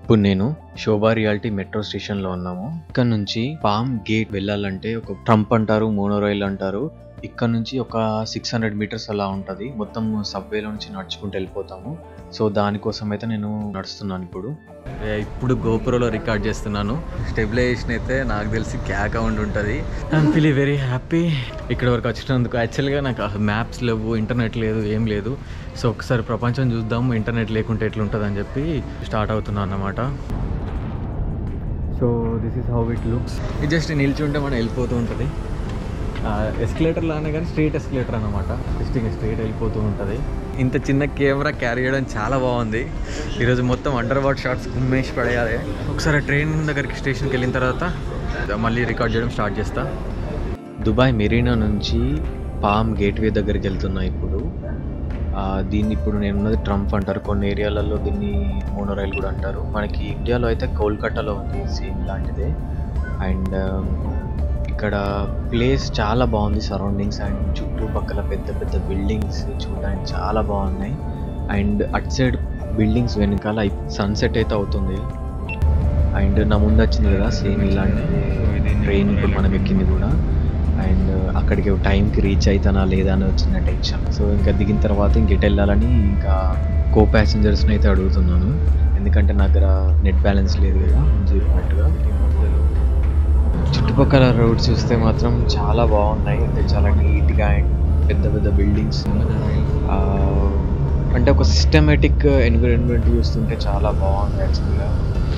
ఇప్పుడు నేను శోభా reality metro station లో ఉన్నాము ఇక్కడ నుంచి పామ్ గేట్ వెళ్ళాలంటే ఒక ట్రంప్ అంటారు మోనో రైల్ అంటారు ఇక్కడ నుంచి ఒక సిక్స్ హండ్రెడ్ మీటర్స్ అలా ఉంటది మొత్తం సబ్వేలో నుంచి నడుచుకుంటూ వెళ్ళిపోతాము సో దానికోసం అయితే నేను నడుస్తున్నాను ఇప్పుడు ఇప్పుడు గోపురంలో రికార్డ్ చేస్తున్నాను స్టెబిలైజేషన్ అయితే నాకు తెలిసి క్యాక్ అకౌంట్ ఉంటుంది ఐఎమ్ ఫీల్ వెరీ హ్యాపీ ఇక్కడ వరకు వచ్చినందుకు యాక్చువల్గా నాకు మ్యాప్స్ లేవు ఇంటర్నెట్ లేదు ఏం లేదు సో ఒకసారి ప్రపంచం చూద్దాం ఇంటర్నెట్ లేకుంటే ఎట్లుంటుంది అని చెప్పి స్టార్ట్ అవుతున్నాను అన్నమాట so this is how it looks ఇది జస్ట్ నిల్చుంటే మనం వెళ్ళిపోతూ ఉంటుంది ఎస్కలేటర్ లానే కానీ స్ట్రీట్ ఎస్కలేటర్ అనమాట జస్ట్ ఇంకా స్ట్రీట్ వెళ్ళిపోతూ ఉంటుంది ఇంత చిన్న కెమెరా క్యారీ చేయడం చాలా బాగుంది ఈరోజు మొత్తం అండర్ వాటర్ షాట్స్ కుమ్మేసి పడేయాలి ఒకసారి ట్రైన్ దగ్గరికి స్టేషన్కి వెళ్ళిన తర్వాత మళ్ళీ రికార్డ్ చేయడం స్టార్ట్ చేస్తా దుబాయ్ మెరీనా నుంచి పామ్ గేట్వే దగ్గరికి వెళ్తున్నా ఇప్పుడు ఆ, దీన్ని ఇప్పుడు నేను ఉన్నది ట్రంప్ అంటారు కొన్ని ఏరియాలలో దీన్ని మోనోరైల్ కూడా అంటారు మనకి ఇండియాలో అయితే కోల్కతాలో ఉంది సేమ్ లాంటిదే అండ్ ఇక్కడ ప్లేస్ చాలా బాగుంది సరౌండింగ్స్ అండ్ చుట్టుపక్కల పెద్ద పెద్ద బిల్డింగ్స్ చూడడానికి చాలా బాగున్నాయి అండ్ అట్ సైడ్ బిల్డింగ్స్ వెనకాల సన్సెట్ అయితే అవుతుంది అండ్ నా ముందు వచ్చింది కదా సేమ్ ఇలాంటి ట్రైన్ ఇప్పుడు మనం ఎక్కింది కూడా అండ్ అక్కడికి టైంకి రీచ్ అవుతానా లేదా అని వచ్చిన టెన్షన్ సో ఇంకా దిగిన తర్వాత ఇంకెటు వెళ్ళాలని ఇంకా కో ప్యాసింజర్స్ని అయితే అడుగుతున్నాను ఎందుకంటే నా దగ్గర నెట్ బ్యాలెన్స్ లేదు కదా జీరో నెట్గా చుట్టుపక్కల రోడ్స్ చూస్తే మాత్రం చాలా బాగున్నాయి అంటే చాలా నీట్గా అండ్ పెద్ద పెద్ద బిల్డింగ్స్ అంటే ఒక సిస్టమేటిక్ ఎన్విరాన్మెంట్ చూస్తుంటే చాలా బాగుంది యాక్చువల్గా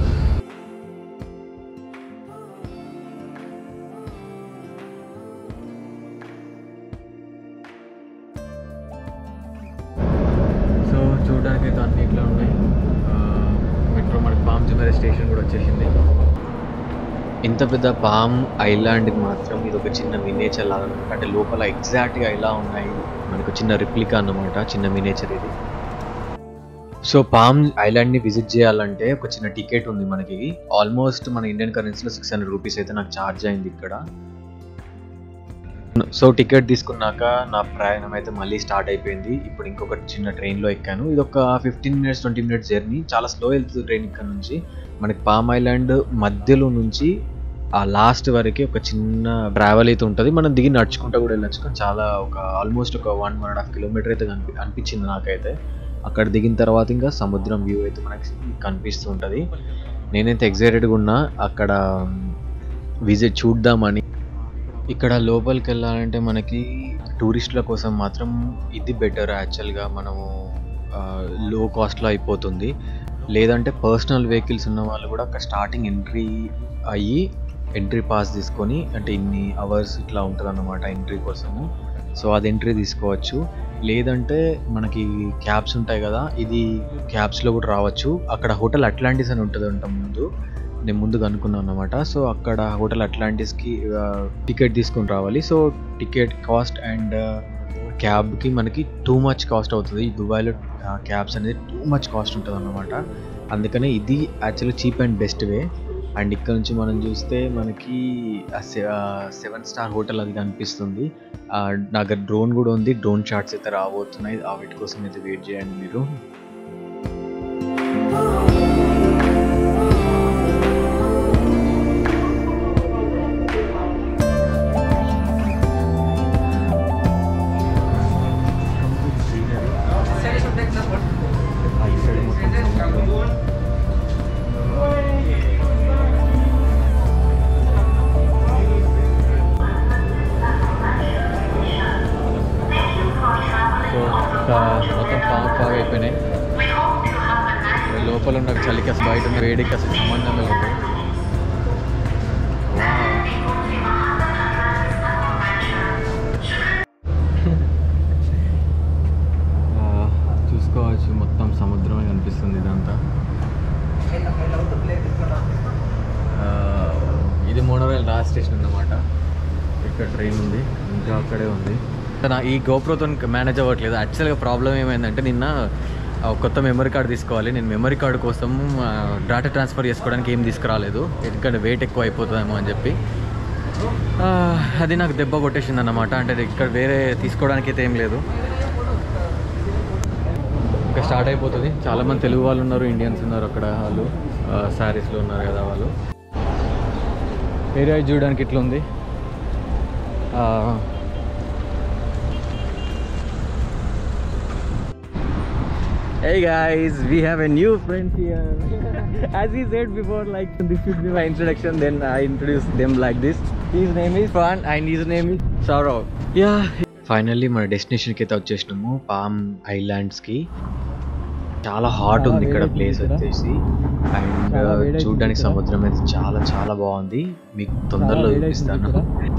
సో చూడడానికి అయితే అన్ని ఇట్లా ఉన్నాయి మెట్రో మనకి పామ్ జుమేరా స్టేషన్ కూడా వచ్చేసింది ఇంత పెద్ద పామ్ ఐలాండ్కి మాత్రం ఇది ఒక చిన్న మినేచర్ లాగా అనమాట అంటే లోపల ఎగ్జాక్ట్గా ఇలా ఉన్నాయి మనకు చిన్న రిప్లికా అన్నమాట చిన్న మినేచర్ ఇది సో పామ్ ఐలాండ్ని విజిట్ చేయాలంటే ఒక చిన్న టికెట్ ఉంది మనకి ఆల్మోస్ట్ మన ఇండియన్ కరెన్సీలో సిక్స్ హండ్రెడ్ రూపీస్ అయితే నాకు ఛార్జ్ అయింది ఇక్కడ సో టికెట్ తీసుకున్నాక నా ప్రయాణం అయితే మళ్ళీ స్టార్ట్ అయిపోయింది ఇప్పుడు ఇంకొక చిన్న ట్రైన్లో ఎక్కాను ఇది ఒక fifteen minutes twenty minutes journey చాలా స్లో వెళ్తుంది ట్రైన్ ఇక్కడ నుంచి మనకి పామ్ ఐలాండ్ మధ్యలో నుంచి ఆ లాస్ట్ వరకు ఒక చిన్న ట్రావెల్ అయితే ఉంటుంది మనం దిగి నడుచుకుంటూ కూడా వెళ్ళొచ్చు కానీ చాలా ఒక ఆల్మోస్ట్ ఒక one one and half kilometre అయితే కనిపి అనిపించింది నాకైతే అక్కడ దిగిన తర్వాత ఇంకా సముద్రం వ్యూ అయితే మనకి కనిపిస్తూ ఉంటుంది నేనైతే ఎగ్జైటెడ్గా ఉన్నా అక్కడ విజిట్ చూద్దామని ఇక్కడ లోపలికి వెళ్ళాలంటే మనకి టూరిస్టుల కోసం మాత్రం ఇది బెటర్ యాక్చువల్గా మనము లో కాస్ట్లో అయిపోతుంది లేదంటే పర్సనల్ వెహికల్స్ ఉన్న వాళ్ళు కూడా అక్కడ స్టార్టింగ్ ఎంట్రీ అయ్యి ఎంట్రీ పాస్ తీసుకొని అంటే ఇన్ని అవర్స్ ఇట్లా ఉంటుంది అన్నమాట ఎంట్రీ కోసము సో అది ఎంట్రీ తీసుకోవచ్చు లేదంటే మనకి క్యాబ్స్ ఉంటాయి కదా ఇది క్యాబ్స్లో కూడా రావచ్చు అక్కడ హోటల్ అట్లాంటిస్ అని ఉంటుంది అంట ముందు నేను ముందుగా అనుకున్నాను అనమాట సో అక్కడ హోటల్ అట్లాంటిస్కి టికెట్ తీసుకొని రావాలి సో టికెట్ కాస్ట్ అండ్ క్యాబ్కి మనకి టూ మచ్ కాస్ట్ అవుతుంది ఈ దుబాయ్లో క్యాబ్స్ అనేది టూ మచ్ కాస్ట్ ఉంటుంది అన్నమాట అందుకనే ఇది actually cheap and best way and ఇక్కడ నుంచి మనం చూస్తే మనకి సెవెన్ స్టార్ హోటల్ అది కనిపిస్తుంది ఆ, నా దగ్గర డ్రోన్ కూడా ఉంది డ్రోన్ షాట్స్ అయితే రాబోతున్నాయి ఆ వీటి కోసం అయితే వెయిట్ చేయండి మీరు సో మొత్తం ఫాగ్ ఫాగ్ అయిపోయినాయి లోపల ఉన్న చలికి అసలు బయట ఉన్న వేడికి అసలు సంబంధం లేదు ఆ, చూసుకోవచ్చు మొత్తం సముద్రమే కనిపిస్తుంది ఇదంతా ఆ, ఇది మోనోరైల్ లాస్ట్ స్టేషన్ అన్నమాట ఇక్కడ ట్రైన్ ఉంది ఇంకా అక్కడే ఉంది నా ఈ గోప్రోతో మేనేజ్ అవ్వట్లేదు యాక్చువల్గా ప్రాబ్లం ఏమైందంటే నిన్న ఆ, కొత్త మెమరీ కార్డ్ తీసుకోవాలి నేను మెమరీ కార్డు కోసం డేటా ట్రాన్స్ఫర్ చేసుకోవడానికి ఏం తీసుకురాలేదు ఎందుకంటే వెయిట్ ఎక్కువ అయిపోతుందేమో అని చెప్పి ఆ, అది నాకు దెబ్బ కొట్టేసింది అన్నమాట అంటే ఇక్కడ వేరే తీసుకోవడానికి అయితే ఏం లేదు ఇంకా స్టార్ట్ అయిపోతుంది చాలా మంది తెలుగు వాళ్ళు ఉన్నారు ఇండియన్స్ ఉన్నారు అక్కడ వాళ్ళు శారీస్లో ఉన్నారు కదా వాళ్ళు ఏరియా చూడడానికి ఇట్లా ఉంది ఆ, Hey guys, we have a new friend here. As he said before, like this should be my introduction, then I introduce them like this. His name is Fan and his name is Saurav. Yeah. Finally మన డెస్టినేషన్కి అయితే వచ్చేసినాము palm ఐలాండ్స్కి చాలా hot ఉంది ఇక్కడ place వచ్చేసి and చూడడానికి సముద్రం అయితే చాలా చాలా బాగుంది మీకు తొందరలో చూపిస్తాను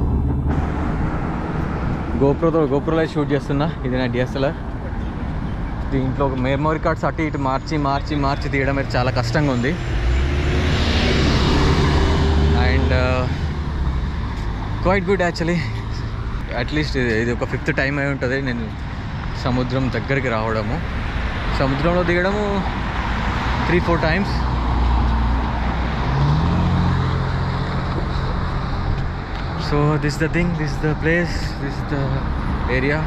గోప్రోతో గోప్రోలో షూట్ చేస్తున్నా ఇది నా డిఎస్ఎల్ఆర్ దీంట్లో మెమరీ కార్డ్స్ అటు ఇటు మార్చి మార్చి మార్చి తీయడం అయితే చాలా కష్టంగా ఉంది and quite good actually at least ఇది ఒక ఫిఫ్త్ టైం అయి ఉంటుంది నేను సముద్రం దగ్గరికి రావడము సముద్రంలో దిగడము three four times so this the thing this the place this the area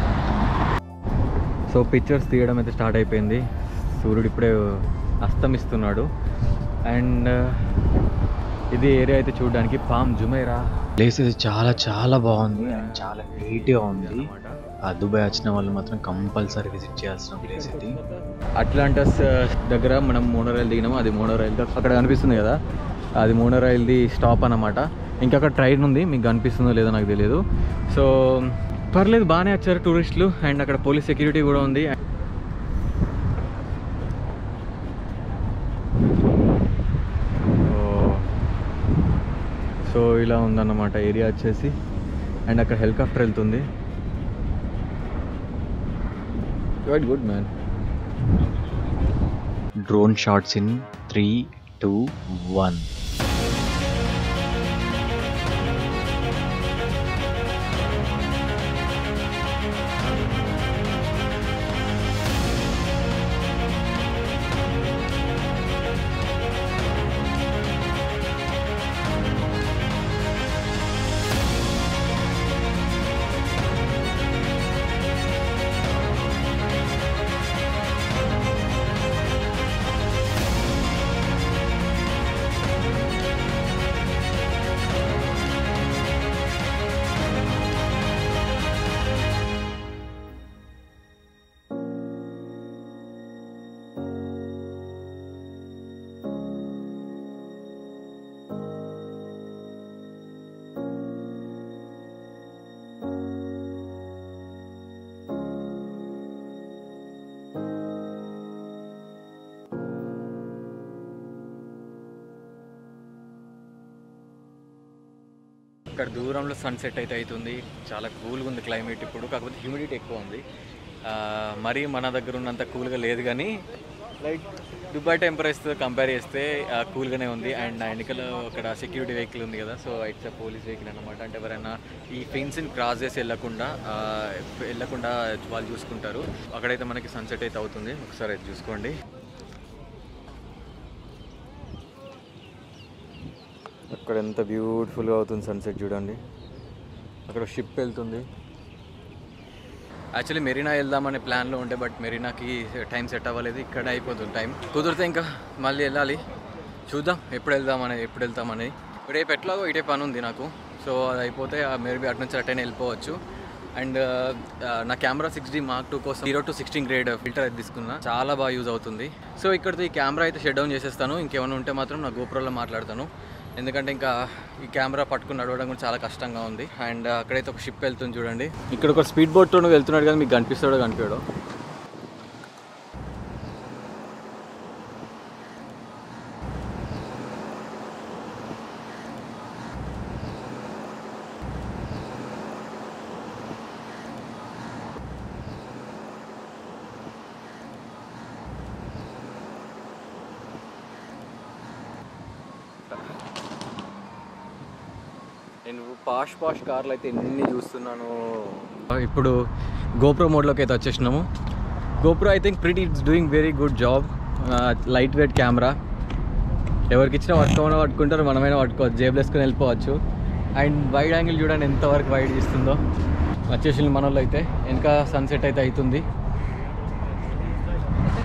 so pictures తీయడం అయితే స్టార్ట్ అయిపోయింది సూర్యుడు ఇప్పుడే అస్తమిస్తున్నాడు అండ్ ఇది ఏరియా అయితే చూడడానికి పామ్ జుమైరా ప్లేస్ అయితే చాలా చాలా బాగుంది అండ్ చాలా నీట్గా ఉంది ఆ దుబాయ్ వచ్చిన వాళ్ళు మాత్రం కంపల్సరీ విజిట్ చేయాల్సిన ప్లేస్ ఇది అట్లాంటస్ దగ్గర మనం మోనోరైల్ దిగినాము అది మోనోరైల్ అక్కడ కనిపిస్తుంది కదా అది మోనోరైల్ది స్టాప్ అన్నమాట ఇంకా అక్కడ ట్రైన్ ఉంది మీకు కనిపిస్తుందో లేదో నాకు తెలియదు సో పర్లేదు బాగానే వచ్చారు టూరిస్టులు అండ్ అక్కడ పోలీస్ సెక్యూరిటీ కూడా ఉంది సో ఇలా ఉందన్నమాట ఏరియా వచ్చేసి అండ్ అక్కడ హెలికాప్టర్ వెళ్తుంది quite good man drone shots in three two one ఇక్కడ దూరంలో సన్సెట్ అయితే అవుతుంది చాలా కూల్గా ఉంది క్లైమేట్ ఇప్పుడు కాకపోతే హ్యూమిడిటీ ఎక్కువ ఉంది ఆ, మరీ మన దగ్గర ఉన్నంత కూల్గా లేదు కానీ లైక్ దుబాయ్ టెంపరేచర్తో కంపేర్ చేస్తే కూల్గానే ఉంది అండ్ నా వెనకాల అక్కడ సెక్యూరిటీ వెహికల్ ఉంది కదా సో ఇట్స్ పోలీస్ వెహికల్ అనమాట అంటే ఎవరైనా ఈ ఫెన్స్ని క్రాస్ చేసి వెళ్ళకుండా ఆ, వెళ్ళకుండా వాళ్ళు చూసుకుంటారు అక్కడైతే మనకి సన్సెట్ అయితే అవుతుంది ఒకసారి అయితే చూసుకోండి అక్కడ ఎంత బ్యూటిఫుల్గా అవుతుంది సన్సెట్ చూడండి అక్కడ షిప్ వెళ్తుంది యాక్చువల్లీ మెరీనా వెళ్దామనే ప్లాన్లో ఉండే బట్ మెరీనాకి టైం సెట్ అవ్వలేదు ఇక్కడ అయిపోతుంది టైం కుదిరితే ఇంకా మళ్ళీ వెళ్ళాలి చూద్దాం ఎప్పుడు వెళ్దామని ఎప్పుడు వెళ్తామని రేపు ఎట్లాగో ఇటే పని ఉంది నాకు సో అది అయిపోతే మేబీ అటు నుంచి అటైనా వెళ్ళిపోవచ్చు అండ్ నా camera six D mark two కోసం zero to sixteen grade filter అయితే తీసుకున్నా చాలా బాగా యూజ్ అవుతుంది సో ఇక్కడితో ఈ కెమెరా అయితే షట్ డౌన్ చేసేస్తాను ఇంకేమైనా ఉంటే మాత్రం నా గోప్రోలో మాట్లాడతాను ఎందుకంటే ఇంకా ఈ కెమెరా పట్టుకుని నడవడం కూడా చాలా కష్టంగా ఉంది అండ్ అక్కడైతే ఒక షిప్ వెళ్తుంది చూడండి ఇక్కడ ఒక స్పీడ్ బోట్తో వెళ్తున్నాడు కదా మీకు కనిపిస్తాడో కనిపించాడో నేను పాష్ పాష్ కార్లు అయితే ఎన్ని చూస్తున్నాను ఇప్పుడు గోప్రో మోడ్లోకి అయితే వచ్చేసినాము GoPro I think pretty it's doing very good job light weight camera ఎవరికి ఇచ్చినా పట్టుకోమన్నా పట్టుకుంటారు మనమైనా పట్టుకోవచ్చు జేబులు వేసుకొని వెళ్ళిపోవచ్చు అండ్ వైడ్ యాంగిల్ చూడండి ఎంతవరకు వైడ్ ఇస్తుందో వచ్చేసి మన వాళ్ళు అయితే వెనక సన్సెట్ అయితే అవుతుంది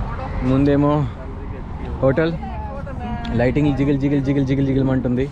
ముందేమో హోటల్ లైటింగ్ జిగిల్ జిగిల్ జిగిల్ జిగిల్ జిగిల్ అంటుంది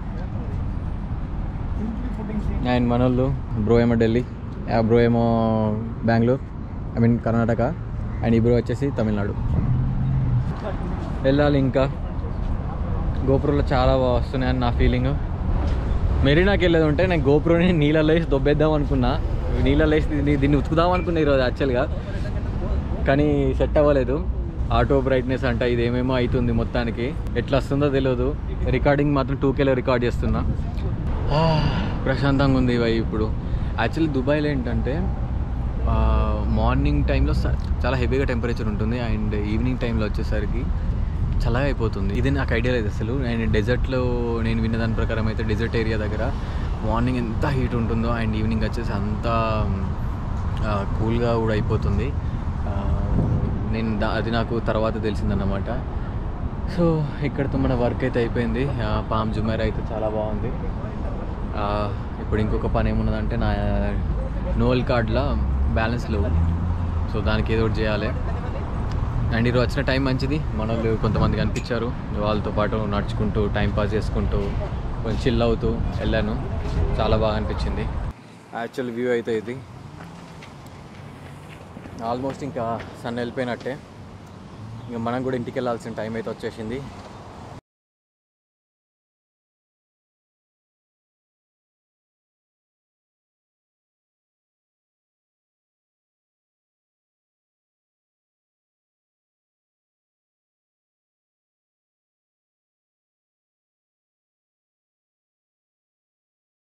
అండ్ మనోళ్ళు బ్రో ఏమో ఢిల్లీ ఆ బ్రో ఏమో Bengaluru I mean Karnataka and ఈ బ్రో వచ్చేసి తమిళనాడు వెళ్ళాలి ఇంకా గోపురంలో చాలా బాగా వస్తున్నాయని నా ఫీలింగ్ మెరీనాకి వెళ్ళేది ఉంటే నేను గోపురాన్ని నీళ్ళలో వేసి దొబ్బేద్దాం అనుకున్నా నీళ్ళలో వేసి దీన్ని దీన్ని ఉతుకుదాం అనుకున్నా ఈరోజు యాక్చువల్గా కానీ సెట్ అవ్వలేదు ఆటో బ్రైట్నెస్ అంట ఇది ఏమేమో అవుతుంది మొత్తానికి ఎట్లా వస్తుందో తెలియదు రికార్డింగ్ మాత్రం టూ కేలో రికార్డ్ చేస్తున్నా ఆ, ప్రశాంతంగా ఉంది ఇవి ఇప్పుడు యాక్చువల్లీ దుబాయ్లో ఏంటంటే ఆ, మార్నింగ్ టైంలో స- చాలా హెవీగా టెంపరేచర్ ఉంటుంది అండ్ ఈవినింగ్ టైంలో వచ్చేసరికి చల్లగా అయిపోతుంది ఇది నాకు ఐడియా లేదు అసలు అండ్ డెజర్ట్లో నేను విన్న దాని ప్రకారం అయితే డెజర్ట్ ఏరియా దగ్గర మార్నింగ్ ఎంత హీట్ ఉంటుందో అండ్ ఈవినింగ్ వచ్చేసి అంత కూల్గా కూడా అయిపోతుంది ఆ, నేను దా- అది నాకు తర్వాత తెలిసిందన్నమాట సో ఇక్కడతో మన వర్క్ అయితే అయిపోయింది ఆ, పామ్ జుమేర్ అయితే చాలా బాగుంది ఆ, ఇప్పుడు ఇంకొక పని ఏమున్నదంటే నా నోవెల్ కార్డ్లో బ్యాలెన్స్ లేవు సో దానికి ఏదో ఒకటి చేయాలి అండ్ ఈరోజు వచ్చిన టైం మంచిది మన వాళ్ళు కొంతమంది కనిపించారు వాళ్ళతో పాటు నడుచుకుంటూ టైం పాస్ చేసుకుంటూ కొంచెం చిల్ అవుతూ వెళ్ళాను చాలా బాగా అనిపించింది యాక్చువల్ వ్యూ అయితే ఇది ఆల్మోస్ట్ ఇంకా సన్ వెళ్ళిపోయినట్టే ఇంకా మనం కూడా ఇంటికి వెళ్ళాల్సిన టైం అయితే వచ్చేసింది